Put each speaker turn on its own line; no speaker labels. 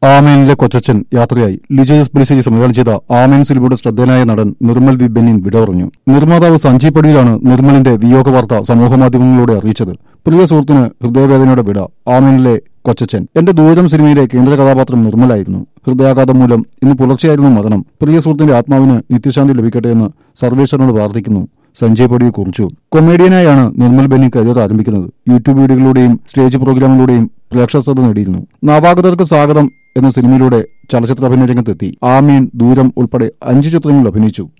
ആമേനിലെ കൊച്ചച്ചൻ യാത്രയായി ലിജോ എസ് പുലിശ്ശേരി സംവിധാനം ചെയ്ത ആമേൻ സിനിമയുടെ ശ്രദ്ധേയനായ നടൻ നിർമ്മൽ വി ബെന്നിൻ വിട പറഞ്ഞു നിർമ്മാതാവ് സഞ്ജീവ് പടിയിലാണ് നിർമ്മലിന്റെ വിയോഗ വാർത്ത സമൂഹമാധ്യമങ്ങളിലൂടെ അറിയിച്ചത് പ്രിയ സുഹൃത്തിന് ഹൃദയവേദനയുടെ വിട ആമേനിലെ കൊച്ചച്ചൻ എന്റെ ദൂരം സിനിമയിലെ കേന്ദ്ര കഥാപാത്രം നിർമ്മലായിരുന്നു ഹൃദയാഘാതം മൂലം ഇന്ന് പുലർച്ചെയായിരുന്നു മരണം പ്രിയ സുഹൃത്തിന്റെ ആത്മാവിന് നിത്യശാന്തി ലഭിക്കട്ടെ എന്ന് സർവേശ്വരനോട് പ്രാർത്ഥിക്കുന്നു സഞ്ജയ് പടിയെ കുറിച്ചു കൊമേഡിയനായാണ് നിർമ്മൽ ബെന്നി കരിയർ ആരംഭിക്കുന്നത് യൂട്യൂബ് വീഡിയോകളിലൂടെയും സ്റ്റേജ് പ്രോഗ്രാമിലൂടെയും പ്രേക്ഷക ശ്രദ്ധ നേടിയിരുന്നു നവാഗതർക്ക് സ്വാഗതം എന്ന സിനിമയിലൂടെ ചലച്ചിത്ര അഭിനയ രംഗത്തെത്തി ആമീൻ ദൂരം ഉൾപ്പെടെ അഞ്ച് ചിത്രങ്ങളിൽ അഭിനയിച്ചു